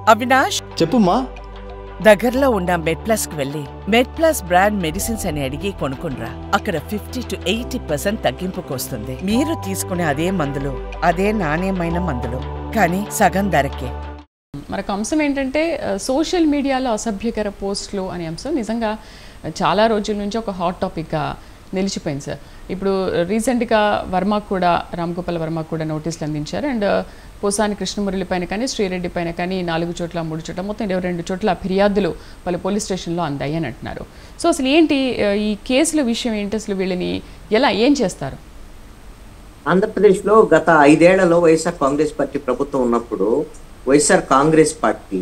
అవినాష్ చెప్పుమ్మా దగ్గరలో ఉన్న మెడ్ ప్లస్ కు వెళ్ళి మెడ్ ప్లస్ బ్రాండ్ మెడిసిన్స్ అని అడిగి కొనుక్కునరా అక్కడ ఫిఫ్టీ టు ఎయిటీ పర్సెంట్ తగ్గింపుకు వస్తుంది మీరు తీసుకునే అదే మందులు అదే నాణ్యమైన మందులు కానీ సగం ధరకే మరొక అంశం ఏంటంటే ఆ, సోషల్ మీడియాలో అసభ్యకర పోస్టులు అనే అంశం నిజంగా చాలా రోజుల నుంచి ఒక హాట్ టాపిక్గా నిలిచిపోయింది సార్ ఇప్పుడు రీసెంట్గా వర్మ కూడా రామ్ గోపాల్ వర్మ కూడా నోటీసులు అందించారు అండ్ పోసాని కృష్ణమురళి పైన కానీ శ్రీరెడ్డి పైన కానీ నాలుగు చోట్ల మూడు చోట్ల మొత్తం ఇరవై రెండు చోట్ల ఫిర్యాదులు వాళ్ళ పోలీస్ స్టేషన్లో అందాయి అని అంటున్నారు సో అసలు ఏంటి ఆ, ఈ కేసుల విషయం ఏంటి అసలు వీళ్ళని ఎలా ఏం చేస్తారు ఆంధ్రప్రదేశ్లో గత ఐదేళ్లలో వైఎస్ఆర్ కాంగ్రెస్ పార్టీ ప్రభుత్వం ఉన్నప్పుడు వైఎస్ఆర్ కాంగ్రెస్ పార్టీ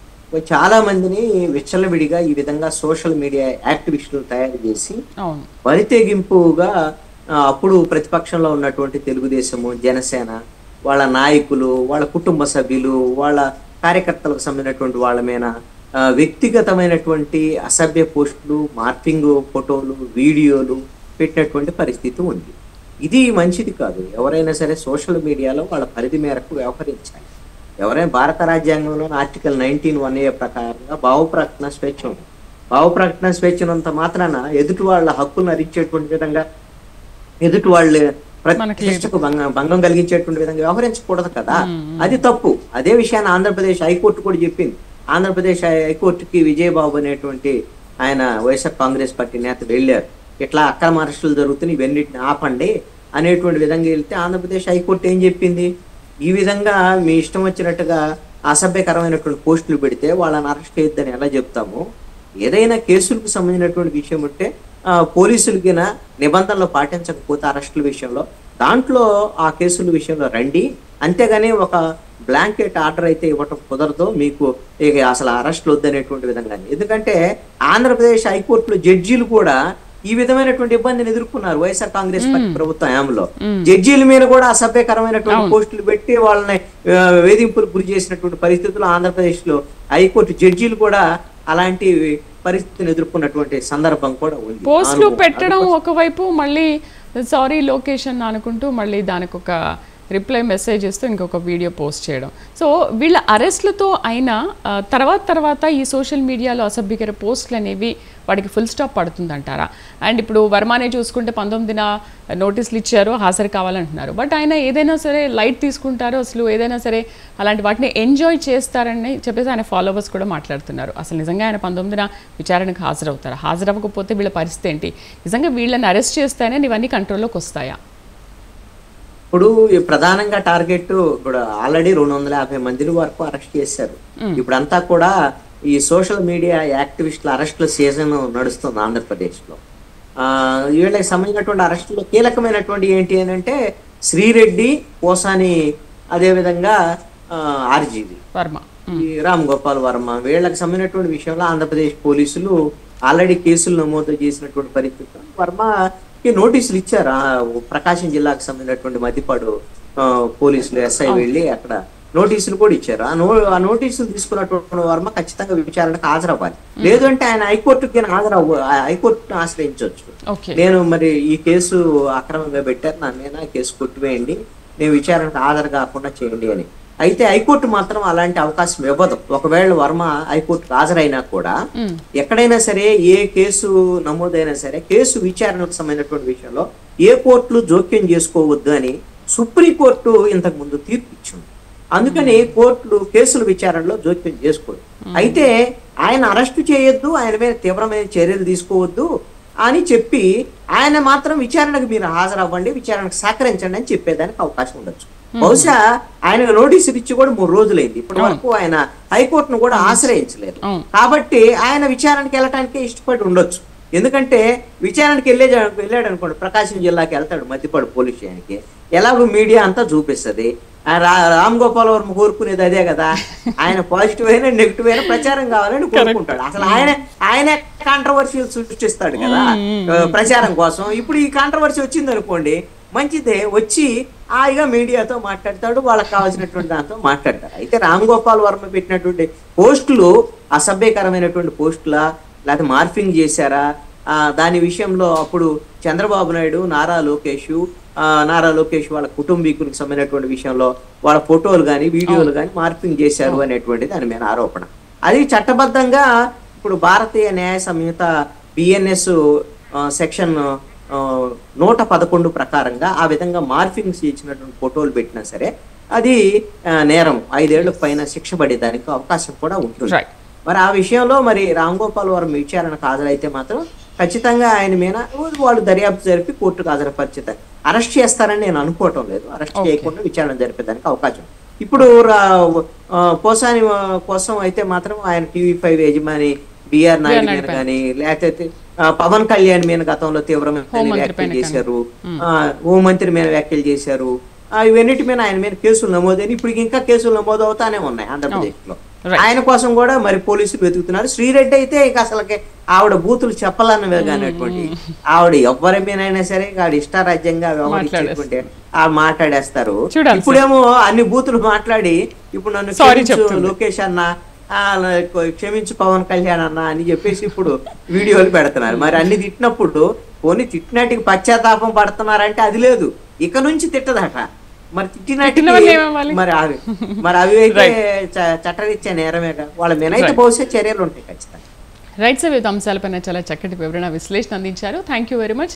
చాలా మందిని విచ్చలవిడిగా ఈ విధంగా సోషల్ మీడియా యాక్టివిస్టులు తయారు చేసి అవును బరితెగింపుగా ఆ, అప్పుడు ప్రతిపక్షంలో ఉన్నటువంటి తెలుగుదేశము జనసేన వాళ్ళ నాయకులు వాళ్ళ కుటుంబ సభ్యులు వాళ్ళ కార్యకర్తలకు సంబంధించినటువంటి వాళ్ళ మీద ఆ, వ్యక్తిగతమైనటువంటి అసభ్య పోస్టులు మార్పింగ్ ఫోటోలు వీడియోలు పెట్టినటువంటి పరిస్థితి ఉంది ఇది మంచిది కాదు ఎవరైనా సరే సోషల్ మీడియాలో వాళ్ళ పరిధి మేరకు వ్యవహరించాలి ఎవరైనా భారత రాజ్యాంగంలో ఆర్టికల్ నైన్టీన్ వన్ ఏ ప్రకారంగా భావప్రకటన స్వేచ్ఛ ఉంది భావప్రకటన స్వేచ్ఛ ఉన్నంత మాత్రాన ఎదుటి వాళ్ళ హక్కులను అరిచేటువంటి విధంగా ఎదుటి వాళ్ళు మనకి ప్రతిష్టకు భంగం భంగం కలిగించేటువంటి విధంగా వ్యవహరించకూడదు కదా అది తప్పు అదే విషయాన్ని ఆంధ్రప్రదేశ్ హైకోర్టు కూడా చెప్పింది ఆంధ్రప్రదేశ్ హైకోర్టుకి విజయబాబు అనేటువంటి ఆయన వైఎస్ఆర్ కాంగ్రెస్ పార్టీ నేతలు వెళ్ళారు ఇట్లా అక్రమ అరెస్టులు జరుగుతున్నాయి ఇవన్నిటిని ఆపండి అనేటువంటి విధంగా వెళ్తే ఆంధ్రప్రదేశ్ హైకోర్టు ఏం చెప్పింది ఈ విధంగా మీ ఇష్టం వచ్చినట్టుగా అసభ్యకరమైనటువంటి పోస్టులు పెడితే వాళ్ళని అరెస్ట్ చేయొద్దని ఎలా చెప్తాము ఏదైనా కేసులకు సంబంధించినటువంటి విషయం ఉంటే ఆ, పోలీసులకి నిబంధనలు పాటించకపోతే అరెస్టుల విషయంలో దాంట్లో ఆ కేసుల విషయంలో రండి అంతేగాని ఒక బ్లాంకెట్ ఆర్డర్ అయితే ఇవ్వటం కుదరదు మీకు ఇక అసలు అరెస్టులు వద్దనేటువంటి విధంగా ఎందుకంటే ఆంధ్రప్రదేశ్ హైకోర్టులో జడ్జీలు కూడా ఈ విధమైనటువంటి ఇబ్బందిని ఎదుర్కొన్నారు వైఎస్ఆర్ కాంగ్రెస్ పార్టీ ప్రభుత్వం హయాంలో జడ్జీల మీద కూడా అసభ్యకరమైనటువంటి పోస్టులు పెట్టి వాళ్ళని ఆ, వేధింపులకు గురి చేసినటువంటి పరిస్థితులు ఆంధ్రప్రదేశ్ లో హైకోర్టు జడ్జీలు కూడా అలాంటి పరిస్థితిని ఎదుర్కొన్నటువంటి సందర్భం కూడా ఉంది పోస్టులు అనుభవం. పెట్టడం ఒకవైపు మళ్ళీ సారీ లొకేషన్ అనుకుంటూ మళ్ళీ దానికి ఒక రిప్లై మెసేజ్ ఇస్తూ ఇంకొక వీడియో పోస్ట్ చేయడం సో వీళ్ళ అరెస్ట్లతో అయినా ఆ, తర్వాత తర్వాత ఈ సోషల్ మీడియాలో అసభ్యకర పోస్టులు అనేవి వాటికి ఫుల్ స్టాప్ పడుతుందంటారా అండ్ ఇప్పుడు వర్మానే చూసుకుంటే పంతొమ్మిదిన నోటీసులు ఇచ్చారు హాజరు కావాలంటున్నారు బట్ ఆయన ఏదైనా సరే లైట్ తీసుకుంటారు అసలు ఏదైనా సరే అలాంటి వాటిని ఎంజాయ్ చేస్తారని చెప్పేసి ఆయన ఫాలోవర్స్ కూడా మాట్లాడుతున్నారు అసలు నిజంగా ఆయన పంతొమ్మిదిన విచారణకు హాజరవుతారు హాజరవ్వకపోతే వీళ్ళ పరిస్థితి ఏంటి నిజంగా వీళ్ళని అరెస్ట్ చేస్తేనే ఇవన్నీ కంట్రోల్లోకి వస్తాయా ఇప్పుడు ఈ ప్రధానంగా టార్గెట్ ఇప్పుడు ఆల్రెడీ రెండు వందల యాభై మంది వరకు అరెస్ట్ చేశారు ఇప్పుడంతా కూడా ఈ సోషల్ మీడియా యాక్టివిస్టుల అరెస్టుల సీజన్ నడుస్తుంది ఆంధ్రప్రదేశ్ లో ఆ, వీళ్ళకి సంబంధించినటువంటి అరెస్టులో కీలకమైనటువంటి ఏంటి అని అంటే శ్రీరెడ్డి పోసాని అదేవిధంగా ఆర్జీవి వర్మ ఈ రామ్ గోపాల్ వర్మ వీళ్ళకి సంబంధించినటువంటి విషయంలో ఆంధ్రప్రదేశ్ పోలీసులు ఆల్రెడీ కేసులు నమోదు చేసినటువంటి పరిస్థితి వర్మకి నోటీసులు ఇచ్చారు ఆ ప్రకాశం జిల్లాకు సంబంధించినటువంటి మధ్యపాడు ఆ, పోలీసులు ఎస్ఐ వెళ్ళి అక్కడ నోటీసులు కూడా ఇచ్చారు ఆ నో ఆ నోటీసులు తీసుకున్నటువంటి వర్మ ఖచ్చితంగా విచారణకు హాజరవ్వాలి లేదు అంటే ఆయన హైకోర్టుకి హాజరవ్వ హైకోర్టును ఆశ్రయించవచ్చు ఓకే నేను మరి ఈ కేసు అక్రమంగా పెట్టారు నా మీద కేసు కొట్టివేయండి నేను విచారణకు హాజరు కాకుండా చేయండి అని అయితే హైకోర్టు మాత్రం అలాంటి అవకాశం ఇవ్వదు ఒకవేళ వర్మ హైకోర్టుకు హాజరైనా కూడా ఎక్కడైనా సరే ఏ కేసు నమోదైనా సరే కేసు విచారణకు సంబంధించినటువంటి విషయంలో ఏ కోర్టులు జోక్యం చేసుకోవద్దు అని సుప్రీంకోర్టు ఇంతకు ముందు తీర్పు ఇచ్చింది అందుకని కోర్టులు కేసుల విచారణలో జోక్యం చేసుకోదు అయితే ఆయన అరెస్టు చేయొద్దు ఆయన మీద తీవ్రమైన చర్యలు తీసుకోవద్దు అని చెప్పి ఆయన మాత్రం విచారణకు మీరు హాజరవ్వండి విచారణకు సహకరించండి అని చెప్పేదానికి అవకాశం ఉండొచ్చు బహుశా ఆయన నోటీసులు ఇచ్చి కూడా మూడు రోజులైంది ఇప్పటి వరకు ఆయన హైకోర్టును కూడా ఆశ్రయించలేదు అవును. కాబట్టి ఆయన విచారణకి వెళ్ళటానికి ఇష్టపడి ఉండొచ్చు ఎందుకంటే విచారణకి వెళ్ళే వెళ్ళాడు అనుకోండి ప్రకాశం జిల్లాకి వెళ్తాడు మధ్యపాడు పోలీస్ స్టేషన్కి ఎలాగో మీడియా అంతా చూపిస్తది ఆ రా- రామ్ గోపాల్ వర్మ కోరుకునేది అదే కదా ఆయన పాజిటివ్ అయినా నెగిటివ్ అయినా ప్రచారం కావాలని కోరుకుంటాడు అసలు ఆయన ఆయన కాంట్రవర్షియల్ సృష్టిస్తాడు కదా ఆ, ప్రచారం కోసం ఇప్పుడు ఈ కాంట్రవర్సీ వచ్చింది అనుకోండి మంచిదే వచ్చి హాయిగా మీడియాతో మాట్లాడతాడు వాళ్ళకి కావాల్సినటువంటి దాంతో మాట్లాడతారు అయితే రామ్ గోపాల్ వర్మ పెట్టినటువంటి పోస్టులు అసభ్యకరమైనటువంటి పోస్టులా లేకపోతే మార్ఫింగ్ చేశారా ఆ, దాని విషయంలో అప్పుడు చంద్రబాబు నాయుడు నారా లోకేష్ ఆ, నారా లోకేష్ వాళ్ళ కుటుంబీకులకు సంబంధించినటువంటి విషయంలో వాళ్ళ ఫోటోలు కానీ వీడియోలు కానీ మార్పింగ్ చేశారు అనేటువంటిది దాని మీద ఆరోపణ అది చట్టబద్ధంగా ఇప్పుడు భారతీయ న్యాయ సంహిత బిఎన్ఎస్ సెక్షన్ ఆ, నూట పదకొండు ప్రకారంగా ఆ విధంగా మార్ఫింగ్స్ ఇచ్చినటువంటి ఫోటోలు పెట్టినా సరే అది ఆ, నేరం ఐదేళ్ల పైన శిక్ష పడేదానికి అవకాశం కూడా ఉంటుంది Right. మరి ఆ విషయంలో మరి రామ్ గోపాల్ వర్మ విచారణకు హాజరైతే మాత్రం ఖచ్చితంగా ఆయన మీద వాళ్ళు దర్యాప్తు జరిపి కోర్టుకు హాజరుపరిచిత అరెస్ట్ చేస్తారని నేను అనుకోవటం లేదు అరెస్ట్ చేయకుండా విచారణ జరిపేదానికి అవకాశం ఇప్పుడు రా- ఆ, పోసాని ఆ, కోసం అయితే మాత్రం ఆయన టీవీ ఫైవ్ యజమాని బిఆర్ నాయుడు మీద కానీ లేకపోతే ఆ, పవన్ కళ్యాణ్ మీద గతంలో తీవ్రమైన హోంమంత్రి వ్యాఖ్యలు పైన చేశారు ఆ, హోంమంత్రి మీద వ్యాఖ్యలు చేశారు ఆ, ఇవన్నిటి మీద ఆయన మీద కేసులు నమోదైన ఇప్పుడు ఇంకా కేసులు నమోదు అవుతానే ఉన్నాయి ఆంధ్రప్రదేశ్ లో Right. ఆయన కోసం కూడా మరి పోలీసులు వెతుకుతున్నారు శ్రీరెడ్డి అయితే ఇక అసలుకి ఆవిడ బూతులు చెప్పాలన్నవే కానిటువంటి ఆవిడ ఎవరి మీదైనా సరే ఆవిడ ఇష్టారాజ్యంగా వ్యవహరించేటువంటి ఆ మాట్లాడేస్తారు చూడాలి ఇప్పుడేమో అన్ని బూతులు మాట్లాడి ఇప్పుడు నన్ను Sorry క్షమించు చెప్తుంది. లోకేష్ అన్న ఆ, నాకు క్షమించు పవన్ కళ్యాణ్ అన్న అని చెప్పేసి ఇప్పుడు వీడియోలు పెడుతున్నారు మరి అన్ని తిట్టినప్పుడు పోనీ తిట్టినట్టుకి పశ్చాత్తాపం పడుతున్నారంటే అది లేదు ఇక నుంచి తిట్టదట మరి తిట్టినట్టుకి తిట్టినవన్నీ ఏమవ్వాలి? మరి అవి మరి అవి అయితే చ- చట్టరీత్యా నేరమేగా వాళ్ళ మీద అయితే బహుశా చర్యలు ఉంటాయి ఖచ్చితంగా రైట్ సార్ వివిధ అంశాలపైన చాలా చక్కటి వివరణ విశ్లేషణ అందించారు థ్యాంక్ యూ వెరీ మచ్